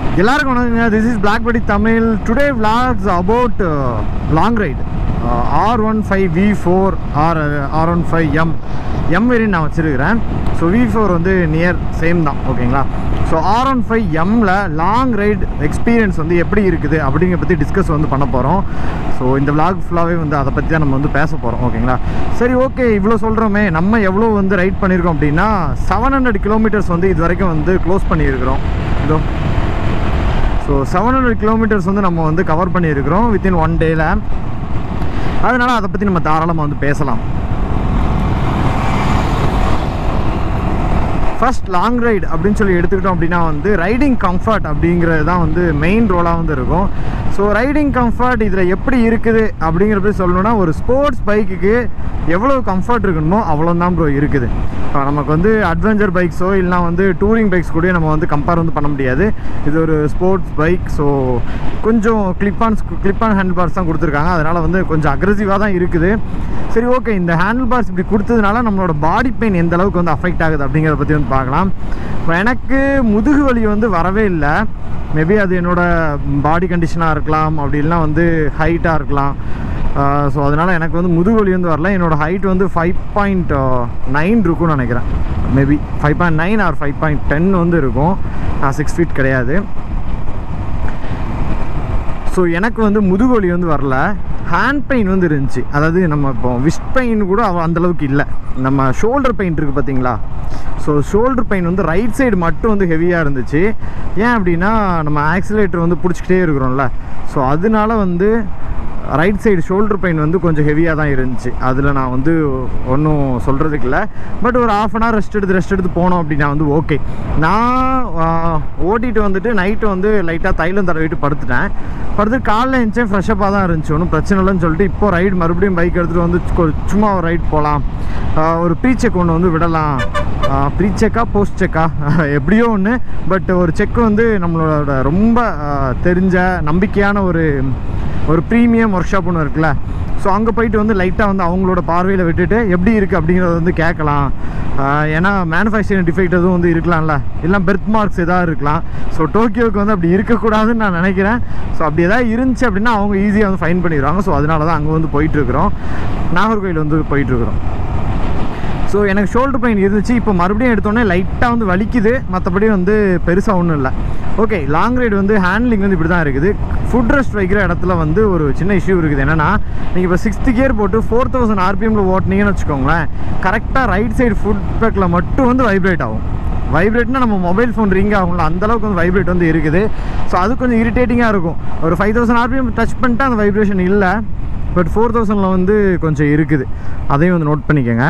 எல்லாருக்கும் வணக்கங்க this is blog படி Tamil today vlogs about long ride R one five V four R R one five M M variant நான் வச்சுருக்கிறேன் so V four வந்து near same தான் ஓகேங்களா so R one five எம்மில் long ride experience வந்து எப்படி இருக்குது அப்படிங்கிற பற்றி டிஸ்கஸ் வந்து பண்ண போகிறோம் ஸோ இந்த vlog ஃபுல்லாகவே வந்து அதை பற்றி தான் நம்ம வந்து பேச போகிறோம் ஓகேங்களா சரி ஓகே இவ்வளோ சொல்கிறோமே நம்ம எவ்வளோ வந்து ரைட் பண்ணியிருக்கோம் அப்படின்னா செவன் ஹண்ட்ரட் கிலோமீட்டர்ஸ் வந்து இது வரைக்கும் வந்து க்ளோஸ் பண்ணியிருக்கிறோம் இதோ ஸோ செவன் ஹண்ட்ரட் கிலோமீட்டர்ஸ் வந்து நம்ம வந்து கவர் பண்ணியிருக்கிறோம் வித்தின் ஒன் டேயில் அதனால் அதை பற்றி நம்ம தாராளமாக வந்து பேசலாம் ஃபர்ஸ்ட் லாங் ரைடு அப்படின்னு சொல்லி எடுத்துக்கிட்டோம் அப்படின்னா வந்து ரைடிங் கம்ஃபர்ட் அப்படிங்கிறது தான் வந்து மெயின் ரோலாக வந்து இருக்கும் ஸோ ரைடிங் கம்ஃபர்ட் இதில் எப்படி இருக்குது அப்படிங்கிறப்ப சொல்லணும்னா ஒரு ஸ்போர்ட்ஸ் பைக்குக்கு எவ்வளோ கம்ஃபர்ட் இருக்கணுமோ அவ்வளோ தான் ப்ரோ இருக்குது இப்போ நமக்கு வந்து அட்வென்ச்சர் பைக்ஸோ இல்லைனா வந்து டூரிங் பைக்ஸ் கூட நம்ம வந்து கம்பேர் வந்து பண்ண முடியாது இது ஒரு ஸ்போர்ட்ஸ் பைக் ஸோ கொஞ்சம் clip on clip on handle bars தான் கொடுத்துருக்காங்க அதனால் வந்து கொஞ்சம் அக்ரெசிவாக தான் இருக்குது சரி ஓகே இந்த ஹேண்டில் பார்ஸ் இப்படி கொடுத்ததுனால நம்மளோட பாடி பெயின் எந்த அளவுக்கு வந்து அஃபெக்ட் ஆகுது அப்படிங்கிறத பற்றி வந்து பார்க்கலாம் இப்போ எனக்கு முதுகு வலி வந்து வரவே இல்லை மேபி அது என்னோட பாடி கண்டிஷனாக இருக்கலாம் அப்படி இல்லைனா வந்து ஹைட்டாக இருக்கலாம் ஸோ அதனால் எனக்கு வந்து முதுகு வலி வந்து வரல என்னோட ஹைட் வந்து ஃபைவ் பாயிண்ட் நைன் இருக்கும்னு நினைக்கிறேன் maybe five point nine or five point ten வந்து இருக்கும் நான் சிக்ஸ் ஃபீட் கிடையாது ஸோ எனக்கு வந்து முதுகு வலி வந்து வரல ஹேண்ட் பெயின் வந்து இருந்துச்சு அதாவது நம்ம இப்போ விஸ்ட் பெயின் கூட அவ- அந்த அளவுக்கு இல்லை நம்ம ஷோல்டர் பெயின் இருக்குது பார்த்தீங்களா ஸோ ஷோல்டர் பெயின் வந்து ரைட் சைடு மட்டும் வந்து ஹெவியாக இருந்துச்சு ஏன் அப்படின்னா நம்ம ஆக்சிலேட்டர் வந்து பிடிச்சிக்கிட்டே இருக்கிறோம்ல ஸோ அதனால வந்து ரைட் சைடு ஷோல்டர் பெயின் வந்து கொஞ்சம் ஹெவியாக தான் இருந்துச்சு அதில் நான் வந்து ஒன்றும் சொல்கிறதுக்கு இல்லை பட் ஒரு ஆஃப் அன் ஹவர் ரெஸ்ட் எடுத்து ரெஸ்ட் எடுத்து போனோம் அப்படின்னா வந்து ஓகே நான் ஆஹ், ஓட்டிட்டு வந்துட்டு நைட்டு வந்து லைட்டாக தைலம் தடவிட்டு படுத்துட்டேன் படுத்து காலைல எழுந்தேன் ஃப்ரெஷ்ஷப்பாக தான் இருந்துச்சு ஒன்றும் பிரச்சனை இல்லைன்னு சொல்லிட்டு இப்போ ரைடு மறுபடியும் பைக் எடுத்துகிட்டு வந்து கொ- சும்மா ஒரு ரைட் போகலாம் ஒரு ப்ரீ செக் ஒன்று வந்து விடலாம் ப்ரீ செக்கா போஸ்ட் செக்கா எப்படியோ ஒன்று பட் ஒரு செக் வந்து நம்மளோட ரொம்ப ஆஹ், தெரிஞ்ச நம்பிக்கையான ஒரு ஒரு ப்ரீமியம் ஒர்க் ஷாப் ஒன்று இருக்குல்ல ஸோ அங்கே போயிட்டு வந்து லைட்டாக வந்து அவங்களோட பார்வையில் விட்டுட்டு எப்படி இருக்குது அப்படிங்கிறத வந்து கேட்கலாம் ஆஹ் ஏன்னா மேனுஃபேக்சரிங் டிஃபெக்ட் எதுவும் வந்து இருக்கலாம்ல இல்லை பெர்த் மார்க்ஸ் எதாவது இருக்கலாம் ஸோ டோக்கியோவுக்கு வந்து அப்படி இருக்கக்கூடாதுன்னு நான் நினைக்கிறேன் ஸோ அப்படி எதாவது இருந்துச்சு அப்படின்னா அவங்க ஈஸியாக வந்து ஃபைன் பண்ணிடுவாங்க ஸோ அதனால தான் அங்கே வந்து போயிட்டுருக்குறோம் நாகர்கோயில் வந்து போயிட்டுருக்குறோம் ஸோ எனக்கு ஷோல்டர் பெயின் இருந்துச்சு இப்போ மறுபடியும் எடுத்தோடனே லைட்டாக வந்து வலிக்குது மற்றபடி வந்து பெருசாக ஒன்றும் இல்லை ஓகே லாங் ரைடு வந்து ஹேண்ட்லிங் வந்து இப்படி தான் இருக்குது ஃபுட் ரெஸ்ட் வைக்கிற இடத்துல வந்து ஒரு சின்ன இஷ்யூ இருக்குது என்னென்னா நீங்கள் இப்போ சிக்ஸ்த்து கியர் போட்டு ஃபோர் தௌசண்ட் ஆர்பிஎம்மில் ஓட்டினீங்கன்னு வச்சுக்கோங்களேன் கரெக்டாக ரைட் சைடு ஃபுட் பேக்கில் மட்டும் வந்து வைப்ரேட் ஆகும் வைப்ரேட்னா நம்ம மொபைல் ஃபோன் ரிங் ஆகும்ல அந்த அளவுக்கு வந்து வைப்ரேட் வந்து இருக்குது ஸோ அது கொஞ்சம் இரிட்டேட்டிங்காக இருக்கும் ஒரு ஃபைவ் தௌசண்ட் ஆர்பிஎம் டச் பண்ணிட்டு அந்த வைப்ரேஷன் இல்லை பட் ஃபோர் தௌசண்டில் வந்து கொஞ்சம் இருக்குது அதையும் வந்து நோட் பண்ணிக்கோங்க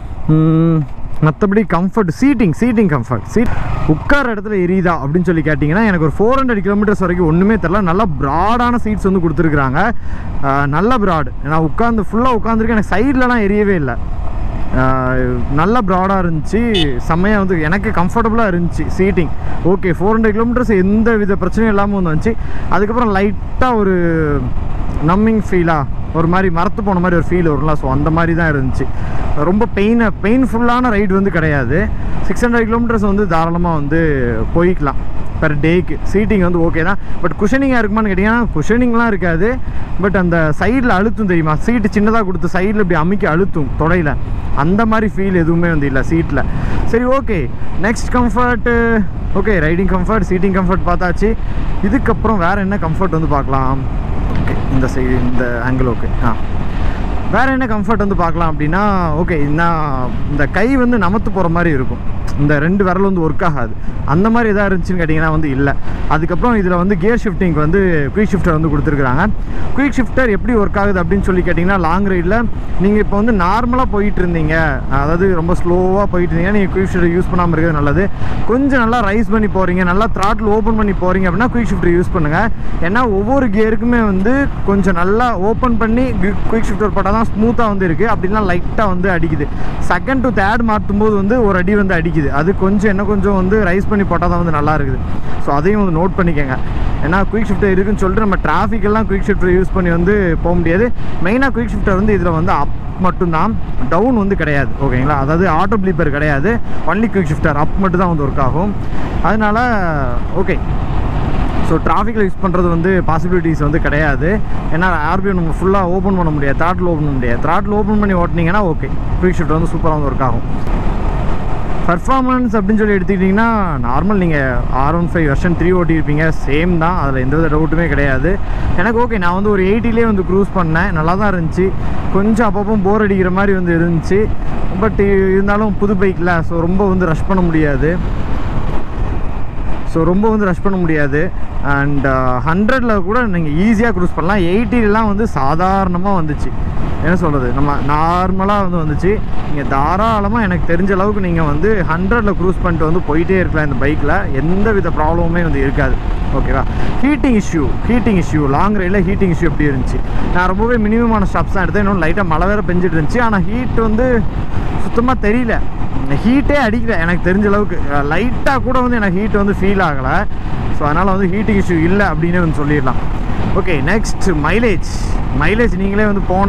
மற்றபடி comfort seating seating comfort seat உட்கார இடத்துல எரியுதா அப்படின்னு சொல்லி கேட்டிங்கன்னா எனக்கு ஒரு ஃபோர் ஹண்ட்ரட் கிலோமீட்டர்ஸ் வரைக்கும் ஒன்றுமே தெரில நல்லா ப்ராடான சீட்ஸ் வந்து கொடுத்துருக்குறாங்க ஆஹ் நல்ல ப்ராடு நான் உட்காந்து ஃபுல்லாக உட்காந்துருக்கேன் எனக்கு சைட்லலாம் எரியவே இல்லை ஆஹ் நல்ல ப்ராடாக இருந்துச்சு செம்மையாக வந்து எனக்கு கம்ஃபர்டபுளாக இருந்துச்சு seating okay four hundred kilometres எந்த வித பிரச்சனையும் இல்லாமல் வந்து வந்துச்சு அதுக்கப்புறம் லைட்டாக ஒரு நம்மிங் ஃபீலாக ஒரு மாதிரி மரத்து போன மாதிரி ஒரு ஃபீல் வரும்ல ஸோ அந்த மாதிரி தான் இருந்துச்சு ரொம்ப பெயினை பெயின்ஃபுல்லான ரைடு வந்து கிடையாது சிக்ஸ் ஹண்ட்ரட் கிலோமீட்டர்ஸ் வந்து தாராளமாக வந்து போய்க்கலாம் பெர் டேக்கு சீட்டிங் வந்து ஓகே தான் பட் குஷனிங்காக இருக்குமான்னு கேட்டிங்கன்னா குஷனிங்லாம் இருக்காது பட் அந்த சைடில் அழுத்தும் தெரியுமா சீட்டு சின்னதாக கொடுத்து சைடில் இப்படி அமுக்கி அழுத்தும் தொடையில் அந்த மாதிரி ஃபீல் எதுவுமே வந்து இல்லை சீட்டில் சரி okay next comfort okay riding comfort seating comfort பார்த்தாச்சு இதுக்கப்புறம் வேறு என்ன கம்ஃபர்ட் வந்து பார்க்கலாம் ஓகே இந்த சைடு இந்த ஆங்கிள் ஓகே ஆ வேறு என்ன கம்ஃபர்ட் வந்து பார்க்கலாம் அப்படின்னா ஓகே நான் இந்த கை வந்து நமத்து போகிற மாதிரி இருக்கும் இந்த ரெண்டு விரல் வந்து ஒர்க் ஆகாது அந்த மாதிரி எதாவது இருந்துச்சுன்னு கேட்டிங்கன்னா வந்து இல்லை அதுக்கப்புறம் இதில் வந்து கியர் ஷிஃப்டிங்க்கு வந்து குயிக் ஷிஃப்டர் வந்து கொடுத்துருக்குறாங்க குயிக் ஷிஃப்டர் எப்படி ஒர்க் ஆகுது அப்படின்னு சொல்லி கேட்டிங்கன்னா லாங் ரைடில் நீங்கள் இப்போ வந்து நார்மலாக போயிட்டு இருந்தீங்க அதாவது ரொம்ப ஸ்லோவாக போயிட்டு இருந்தீங்கன்னா நீங்கள் குயிக் ஷிஃப்டர் யூஸ் பண்ணாமல் இருக்கிறது நல்லது கொஞ்சம் நல்லா ரைஸ் பண்ணி போகிறீங்க நல்லா த்ராட்டில் ஓப்பன் பண்ணி போகிறீங்க அப்படின்னா குயிக் ஷிஃப்டர் யூஸ் பண்ணுங்கள் ஏன்னா ஒவ்வொரு கியருக்குமே வந்து கொஞ்சம் நல்லா ஓப்பன் பண்ணி குயிக் ஷிஃப்டர் போட்டால் தான் ஸ்மூத்தாக வந்து இருக்குது அப்படின்னா லைட்டாக வந்து அடிக்குது செகண்ட் டு தேர்ட் மாற்றும் போது வந்து ஒரு அடி வந்து அடிக்குது அது கொஞ்சம் என்ன கொஞ்சம் வந்து ரைஸ் பண்ணி போட்டால் தான் வந்து நல்லா இருக்குது ஸோ அதையும் வந்து நோட் பண்ணிக்கோங்க ஏன்னா குயிக் ஷிஃப்டர் இருக்குன்னு சொல்லிட்டு நம்ம traffic எல்லாம் குயிக் ஷிஃப்டர் யூஸ் பண்ணி வந்து போக முடியாது மெயினாக குயிக் ஷிஃப்டர் வந்து இதில் வந்து அப் மட்டும்தான் டவுன் வந்து கிடையாது ஓகேங்களா அதாவது ஆட்டோ ப்ளீப்பர் கிடையாது ஒன்லி குயிக் ஷிஃப்டர் அப் மட்டும் தான் வந்து ஒர்க் ஆகும் அதனால ஓகே ஸோ டிராஃபிக்கில் யூஸ் பண்ணுறது வந்து பாசிபிலிட்டிஸ் வந்து கிடையாது ஏன்னா ஆர்பிஎம் நம்ம ஃபுல்லாக ஓப்பன் பண்ண முடியாது த்ராட்டில் ஓப்பன் பண்ண முடியாது த்ராட்டில் ஓப்பன் பண்ணி ஓட்டினீங்கன்னா ஓகே குயிக் ஷிஃப்ட் வந்து சூப்பராக வந்து ஒர்க் ஆகும் பர்ஃபார்மன்ஸ் அப்படின்னு சொல்லி எடுத்துக்கிட்டிங்கன்னா நார்மல் நீங்கள் R one five version three ஓட்டியிருப்பீங்க சேம் தான் அதில் எந்த வித டவுட்டுமே கிடையாது எனக்கு ஓகே நான் வந்து ஒரு எயிட்டிலே வந்து க்ரூஸ் பண்ணேன் நல்லா தான் இருந்துச்சு கொஞ்சம் அப்பப்போ போர் அடிக்கிற மாதிரி வந்து இருந்துச்சு பட் இருந்தாலும் புது பைக்கில் ஸோ ரொம்ப வந்து ரஷ் பண்ண முடியாது ஸோ ரொம்ப வந்து ரஷ் பண்ண முடியாது அண்ட் ஹண்ட்ரடில் கூட நீங்கள் ஈஸியாக க்ரூஸ் பண்ணலாம் எயிட்டிலாம் வந்து சாதாரணமாக வந்துச்சு என்ன சொல்கிறது நம்ம நார்மலாக வந்து வந்துச்சு நீங்கள் தாராளமாக எனக்கு தெரிஞ்ச அளவுக்கு நீங்கள் வந்து ஹண்ட்ரடில் க்ரூஸ் பண்ணிட்டு வந்து போயிட்டே இருக்கலாம் இந்த பைக்கில் எந்த வித ப்ராப்ளமுமே வந்து இருக்காது ஓகேவா heating issue heating issue long ரைடில் ஹீட்டிங் இஷ்யூ எப்படி இருந்துச்சு நான் ரொம்பவே மினிமமான ஸ்டாப்ஸ் தான் எடுத்தேன் இன்னும் லைட்டாக மழை வேறு பெஞ்சிட்டு இருந்துச்சு ஆனால் ஹீட் வந்து சுத்தமாக தெரியல ஹீட்டே அடிக்கல எனக்கு தெரிஞ்ச அளவுக்கு லைட்டாக கூட வந்து எனக்கு ஹீட் வந்து ஃபீல் ஆகலை ஸோ அதனால் வந்து ஹீட்டிங் இஷ்யூ இல்லை அப்படின்னு வந்து சொல்லிடலாம் ஓகே நெக்ஸ்ட் மைலேஜ் மைலேஜ் நீங்களே வந்து போன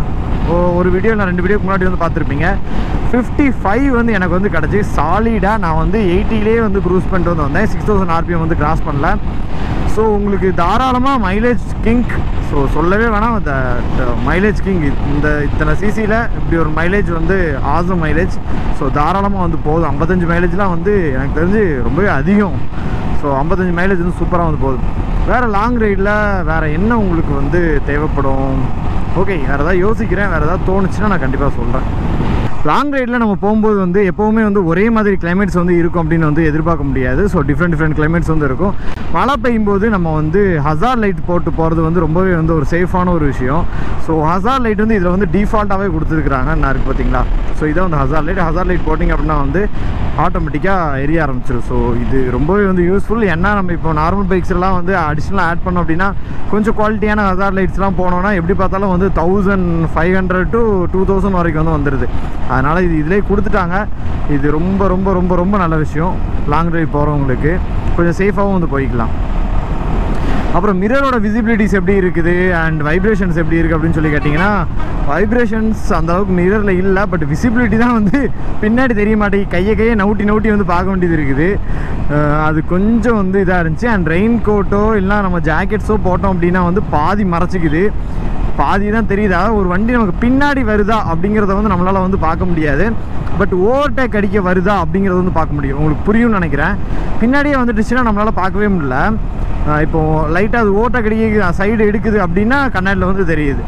ஒ- ஒரு வீடியோ இல்லை ரெண்டு வீடியோக்கு முன்னாடி வந்து பார்த்துருப்பீங்க ஃபிஃப்டி ஃபைவ் வந்து எனக்கு வந்து கிடச்சி சாலிடாக நான் வந்து எயிட்டிலே வந்து க்ரூஸ் பண்ணிட்டு வந்து வந்தேன் சிக்ஸ் தௌசண்ட் ஆர்பிஎம் வந்து கிராஸ் பண்ணல ஸோ உங்களுக்கு தாராளமாக மைலேஜ் கிங் ஸோ சொல்லவே வேணாம் இந்த மைலேஜ் கிங் இந்த இத்தனை சிசியில் இப்படி ஒரு மைலேஜ் வந்து ஆசம் மைலேஜ் ஸோ தாராளமாக வந்து போதும் ஐம்பத்தஞ்சு மைலேஜ்லாம் வந்து எனக்கு தெரிஞ்சு ரொம்பவே அதிகம் ஸோ ஐம்பத்தஞ்சு மைலேஜ் வந்து சூப்பராக வந்து போகுது வேறு லாங் ரைடில் வேறு என்ன உங்களுக்கு வந்து தேவைப்படும் ஓகே வேறு ஏதாவது யோசிக்கிறேன் வேறு ஏதாவது தோணுச்சுன்னா நான் கண்டிப்பாக சொல்கிறேன் லாங் ரைடில் நம்ம போகும்போது வந்து எப்போவுமே வந்து ஒரே மாதிரி கிளைமேட்ஸ் வந்து இருக்கும் அப்படின்னு வந்து எதிர்பார்க்க முடியாது ஸோ டிஃப்ரெண்ட் டிஃப்ரெண்ட் கிளைமேட்ஸ் வந்து இருக்கும் மழை பெய்யும் போது நம்ம வந்து ஹசார் லைட் போட்டு போகிறது வந்து ரொம்பவே வந்து ஒரு சேஃபான ஒரு விஷயம் ஸோ ஹசார் லைட் வந்து இதில் வந்து டிஃபால்ட்டாகவே கொடுத்துருக்குறாங்க நான் இருக்கு பார்த்தீங்களா ஸோ இதான் வந்து ஹசார் லைட் ஹசார் லைட் போட்டிங்க அப்படின்னா வந்து ஆட்டோமேட்டிக்காக எரிய ஆரம்பிச்சிடும் ஸோ இது ரொம்பவே வந்து யூஸ்ஃபுல் ஏன்னா நம்ம இப்போ நார்மல் பைக்ஸ் எல்லாம் வந்து அடிஷ்னலாக ஆட் பண்ணோம் அப்படின்னா கொஞ்சம் குவாலிட்டியான ஹசார் லைட்ஸ்லாம் போனோம்னா எப்படி பார்த்தாலும் வந்து thousand five hundred to two thousand வரைக்கும் வந்து வந்துடுது அதனால் இது இதிலே கொடுத்துட்டாங்க இது ரொம்ப ரொம்ப ரொம்ப ரொம்ப நல்ல விஷயம் லாங் டிரைவ் போகிறவங்களுக்கு கொஞ்சம் சேஃபாகவும் வந்து போய்க்கலாம் அப்புறம் மிரரோட விசிபிலிட்டிஸ் எப்படி இருக்குது அண்ட் வைப்ரேஷன்ஸ் எப்படி இருக்குது அப்படின்னு சொல்லி கேட்டிங்கன்னா வைப்ரேஷன்ஸ் அந்த அளவுக்கு மிரரில் இல்லை பட் விசிபிலிட்டி தான் வந்து பின்னாடி தெரிய மாட்டேங்குது கையை கையை நவுட்டி நவுட்டி வந்து பார்க்க வேண்டியது இருக்குது அஹ் அது கொஞ்சம் வந்து இதாக இருந்துச்சு அண்ட் ரெயின் கோட்டோ இல்லை நம்ம ஜாக்கெட்ஸோ போட்டோம் அப்படின்னா வந்து பாதி மறைச்சிக்குது பாதி தான் தெரியுதா ஒரு வண்டி நமக்கு பின்னாடி வருதா அப்படிங்கிறத வந்து நம்மளால் வந்து பார்க்க முடியாது பட் ஓவர்டேக் அடிக்க வருதா அப்படிங்கிறத வந்து பார்க்க முடியும் உங்களுக்கு புரியும்னு நினைக்கிறேன் பின்னாடியே வந்துட்டுச்சுன்னா நம்மளால் பார்க்கவே முடியல ஆஹ் இப்போ லைட்டாக அது ஓவர்டேக் அடிக்க சைடு எடுக்குது அப்படின்னா கண்ணாடியில் வந்து தெரியுது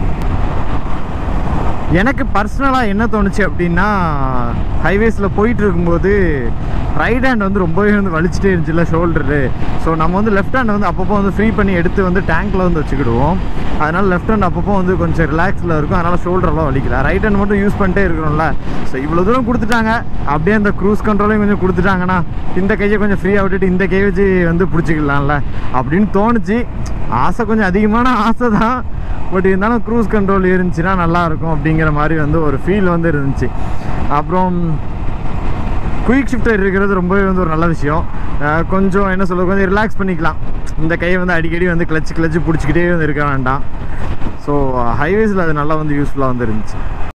எனக்கு பர்சனலாக என்ன தோணுச்சு அப்படின்னா ஹைவேஸில் போயிட்டு இருக்கும்போது ரைட் ஹேண்ட் வந்து ரொம்பவே வந்து வலிச்சுட்டே இருந்துச்சுல்ல ஷோல்டரு ஸோ நம்ம வந்து லெஃப்ட் ஹேண்ட் வந்து அப்பப்போ வந்து ஃப்ரீ பண்ணி எடுத்து வந்து டேங்க்கில் வந்து வச்சுக்கிடுவோம் அதனால் லெஃப்ட் ஹேண்ட் அப்பப்போ வந்து கொஞ்சம் ரிலாக்ஸில் இருக்கும் அதனால் ஷோல்டர்லாம் வலிக்கல ரைட் ஹேண்ட் மட்டும் யூஸ் பண்ணிட்டே இருக்கிறோம்ல ஸோ இவ்வளோ தூரம் கொடுத்துட்டாங்க அப்படியே அந்த க்ரூஸ் கண்ட்ரோலையும் கொஞ்சம் கொடுத்துட்டாங்கன்னா இந்த கையை கொஞ்சம் ஃப்ரீயாக விட்டுட்டு இந்த கையை வச்சு வந்து பிடிச்சிக்கலாம்ல அப்படின்னு தோணுச்சு ஆசை கொஞ்சம் அதிகமான ஆசை தான் பட் இருந்தாலும் க்ரூஸ் கண்ட்ரோல் இருந்துச்சுன்னா நல்லா இருக்கும் அப்படிங்கிற மாதிரி வந்து ஒரு ஃபீல் வந்து இருந்துச்சு அப்புறம் குயிக் ஷிஃப்டர் இருக்கிறது ரொம்பவே வந்து ஒரு நல்ல விஷயம் அஹ் கொஞ்சம் என்ன சொல்ல கொஞ்சம் ரிலாக்ஸ் பண்ணிக்கலாம் இந்த கையை வந்து அடிக்கடி வந்து கிளச்சு கிளச்சு பிடிச்சிக்கிட்டே வந்து இருக்க வேண்டாம் ஸோ ஹைவேஸில் அது நல்லா வந்து யூஸ்ஃபுல்லாக வந்து இருந்துச்சு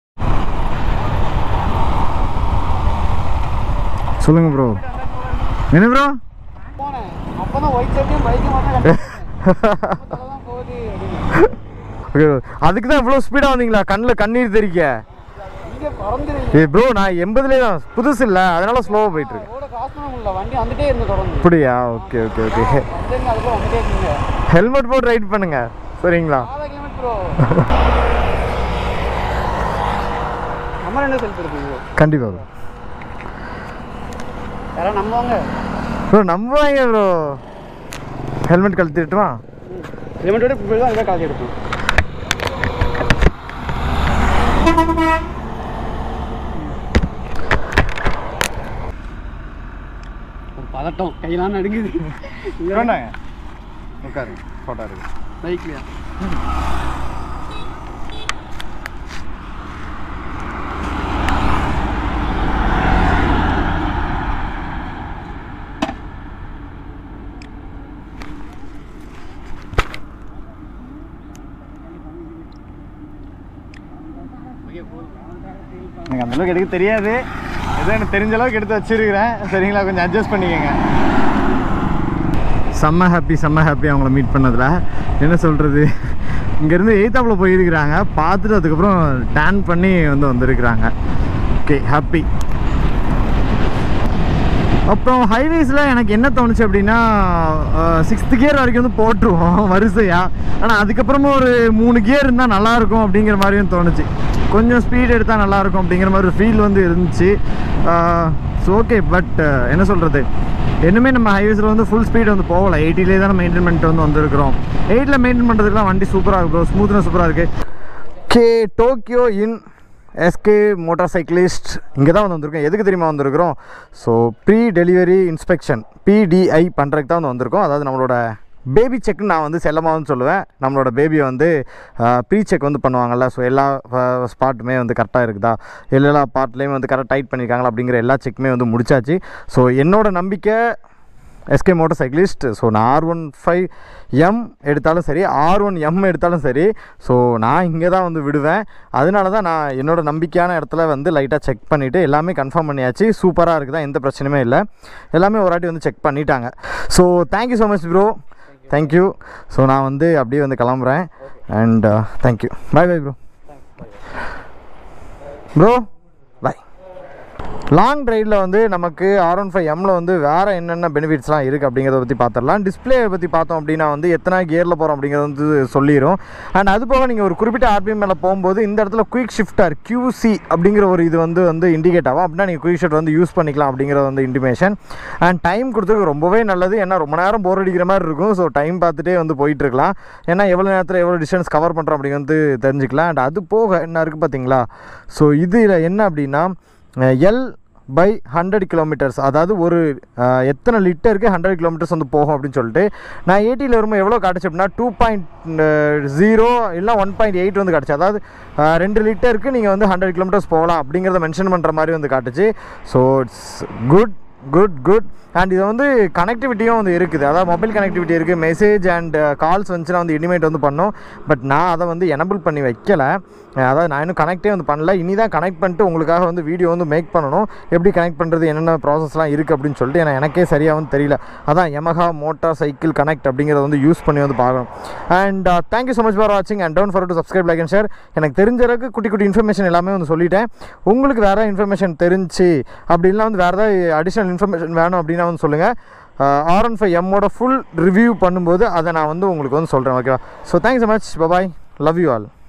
சொல்லுங்க ப்ரோ என்ன ப்ரோ போனேன் அப்பதான் ஒயிட் ஷர்ட்டையும் பைக்கு மட்டும் தான் போகுது அப்படின்னு. அதுக்கு தான் இவ்வளோ ஸ்பீடாக வந்தீங்களா கண்ணில் கண்ணீர் தெரிக்க இங்க பறந்துருங்க ஏ ப்ரோ நான் எண்பதுலேயே தான் புதுசு இல்லை அதனால ஸ்லோவாக போயிட்டு இருக்கு ரோட கிராஸ் பண்ண முடியல வண்டி வந்துட்டே இருந்து தொடர்ந்து அப்படியா ஓகே ஓகே ஓகே வந்துருங்க அதுக்குள்ள வந்துட்டே இருந்தீங்க ஹெல்மெட் போட்டு ரைட் பண்ணுங்க சரிங்களா ஆதா கிலோமீட்டர் ப்ரோ நம்ம என்ன செல்ஃபி எடுப்பீங்க கண்டிப்பாக ப்ரோ யாராவது நம்புவாங்க ப்ரோ நம்புவாங்க ப்ரோ ஹெல்மெட் கழுத்திட்டுமா ஹெல்மெட்டோட இப்போ தான் இதாக காலி எடுப்போம் ஒரு பதட்டம் கையெல்லாம் நடுங்குது வேண்டாங்க உட்காரு ஃபோட்டோ இருக்கு பைக்லையா எனக்கு அந்த அளவுக்கு எடுக்க தெரியாது ஏதோ எனக்கு தெரிஞ்ச அளவுக்கு எடுத்து வச்சிருக்கிறேன் சரிங்களா கொஞ்சம் அட்ஜஸ்ட் பண்ணிக்கோங்க செம்ம ஹாப்பி செம்ம ஹாப்பி அவங்கள மீட் பண்ணதில் என்ன சொல்கிறது இங்கேருந்து எய்த்தாப்பில் போயிருக்கிறாங்க பார்த்துட்டு அதுக்கப்புறம் டேன் பண்ணி வந்து வந்திருக்கிறாங்க ஓகே ஹாப்பி அப்புறம் ஹைவேஸில் எனக்கு என்ன தோணுச்சு அப்படின்னா சிக்ஸ்த்து கியர் வரைக்கும் வந்து போட்டுருவோம் வரிசையாக ஆனால் அதுக்கப்புறமா ஒரு மூணு கியர் இருந்தால் நல்லாயிருக்கும் அப்படிங்கிற மாதிரியும் தோணுச்சு கொஞ்சம் ஸ்பீட் எடுத்தால் நல்லாயிருக்கும் அப்படிங்கிற மாதிரி ஒரு ஃபீல் வந்து இருந்துச்சு ஸோ ஓகே பட் என்ன சொல்கிறது இன்னுமே நம்ம ஹைவேஸில் வந்து ஃபுல் ஸ்பீட் வந்து போகல எயிட்டிலே தானே மெயின்டைன் பண்ணிட்டு வந்து வந்திருக்கிறோம் எயிட்டில் மெயின்டைன் பண்ணுறதுக்குலாம் வண்டி சூப்பராக இருக்கும் ஸ்மூத்னஸ் சூப்பராக இருக்குது K Tokyo in SK motor cyclist இங்கே தான் வந்து வந்திருக்கோம் எதுக்கு தெரியுமா வந்திருக்கிறோம் so pre delivery inspection PDI பண்ணுறதுக்கு தான் வந்து வந்திருக்கோம் அதாவது நம்மளோட பேபி செக்னு நான் வந்து செல்லமாகவும் சொல்லுவேன் நம்மளோட பேபியை வந்து ப்ரீ செக் வந்து பண்ணுவாங்கல்ல ஸோ எல்லா ஸ்பாட்டுமே வந்து கரெக்டாக இருக்குதா எல்லா பார்ட்லேயுமே வந்து கரெக்டாக டைட் பண்ணியிருக்காங்களா அப்படிங்கிற எல்லா செக்குமே வந்து முடிச்சாச்சு ஸோ என்னோட நம்பிக்கை எஸ்கே மோட்டார் சைக்கிளிஸ்ட் ஸோ நான் ஆர் ஒன் ஃபைவ் எம் எடுத்தாலும் சரி ஆர் ஒன் எம் எடுத்தாலும் சரி ஸோ நான் இங்கே தான் வந்து விடுவேன் அதனால தான் நான் என்னோட நம்பிக்கையான இடத்துல வந்து லைட்டாக செக் பண்ணிவிட்டு எல்லாமே கன்ஃபார்ம் பண்ணியாச்சு சூப்பராக இருக்குதா எந்த பிரச்சனையுமே இல்லை எல்லாமே ஒரு வாட்டி வந்து செக் பண்ணிட்டாங்க so thank you so much bro thank you so நான் வந்து அப்படியே வந்து கிளம்புறேன் and thank you bye bye bro bro bye long ரைடில் வந்து நமக்கு ஆர் ஒன் ஃபைவ் எம்மில் வந்து வேறு என்னென்ன பெனிஃபிட்ஸ்லாம் இருக்குது அப்படிங்கிறத பற்றி பார்த்துடலாம் டிஸ்பிளேயை பற்றி பார்த்தோம் அப்படின்னா வந்து எத்தனை கியரில் போகிறோம் அப்படிங்கிறது வந்து சொல்லிடும் அண்ட் அது போக நீங்கள் ஒரு குறிப்பிட்ட ஆர்பிஎம் மேலே போகும்போது இந்த இடத்துல குயிக் ஷிஃப்டர் QC அப்படிங்கிற ஒரு இது வந்து வந்து இண்டிகேட் ஆகும் அப்படின்னா நீங்கள் குயிக் ஷிஃப்ட் வந்து யூஸ் பண்ணிக்கலாம் அப்படிங்கிறது வந்து இன்டிமேஷன் அண்ட் டைம் கொடுத்துருக்கு ரொம்பவே நல்லது ஏன்னா ரொம்ப நேரம் போர் அடிக்கிற மாதிரி இருக்கும் ஸோ டைம் பார்த்துட்டே வந்து போயிட்டு இருக்கலாம் ஏன்னா எவ்வளோ நேரத்தில் எவ்வளோ டிஸ்டன்ஸ் கவர் பண்ணுறோம் அப்படிங்கிறது வந்து தெரிஞ்சுக்கலாம் அண்ட் அது போக என்ன இருக்குது பார்த்தீங்களா ஸோ இதில் என்ன அப்படின்னா எல் பை ஹண்ட்ரட் கிலோமீட்டர்ஸ் அதாவது ஒரு அஹ், எத்தனை லிட்டருக்கு ஹண்ட்ரட் கிலோமீட்டர்ஸ் வந்து போகும் அப்படின்னு சொல்லிட்டு நான் ஏடியில் வரும்போது எவ்வளோ காட்டுச்சு அப்படின்னா டூ பாயிண்ட் ஜீரோ இல்லை ஒன் பாயிண்ட் எயிட் வந்து காட்டுச்சு அதாவது அஹ், ரெண்டு லிட்டருக்கு நீங்கள் வந்து ஹண்ட்ரட் கிலோமீட்டர்ஸ் போகலாம் அப்படிங்கிறத மென்ஷன் பண்ணுற மாதிரி வந்து காட்டுச்சு so it's good good good and இது வந்து கனெக்டிவிட்டியும் வந்து இருக்குது அதாவது மொபைல் கனெக்டிவிட்டி இருக்குது மெசேஜ் அண்ட் கால்ஸ் வந்துச்சுன்னா வந்து இனிமேட் வந்து பண்ணோம் பட் நான் அதை வந்து எனபிள் பண்ணி வைக்கல அஹ் அதாவது நான் இன்னும் கனெக்டே வந்து பண்ணல இனி தான் கனெக்ட் பண்ணிட்டு உங்களுக்காக வந்து வீடியோ வந்து மேக் பண்ணணும் எப்படி கனெக்ட் பண்ணுறது என்னென்ன ப்ராசஸ்லாம் இருக்குது அப்படின்னு சொல்லிட்டு ஏன்னா எனக்கே சரியாக வந்து தெரியல அதான் Yamaha மோட்டார் சைக்கிள் கனெக்ட் அப்படிங்கிறத வந்து யூஸ் பண்ணி வந்து பார்க்கணும் and thank you so much for வாட்சிங் and don't for to subscribe like and share எனக்கு தெரிஞ்ச அளவுக்கு குட்டி குட்டி இன்ஃபர்மேஷன் எல்லாமே வந்து சொல்லிட்டேன் உங்களுக்கு வேறு இன்ஃபர்மேஷன் தெரிஞ்சு அப்படி இல்லை வந்து வேறு ஏதாவது அடிஷ்னல் இன்ஃபர்மேஷன் வேணும் அப்படின்னா வந்து சொல்லுங்கள் ஆர் ஒன் ஃபைவ் எம்மோட ஃபுல் ரிவ்யூ பண்ணும்போது அதை நான் வந்து உங்களுக்கு வந்து சொல்கிறேன் ஓகேவா so thanks so much bye bye love you all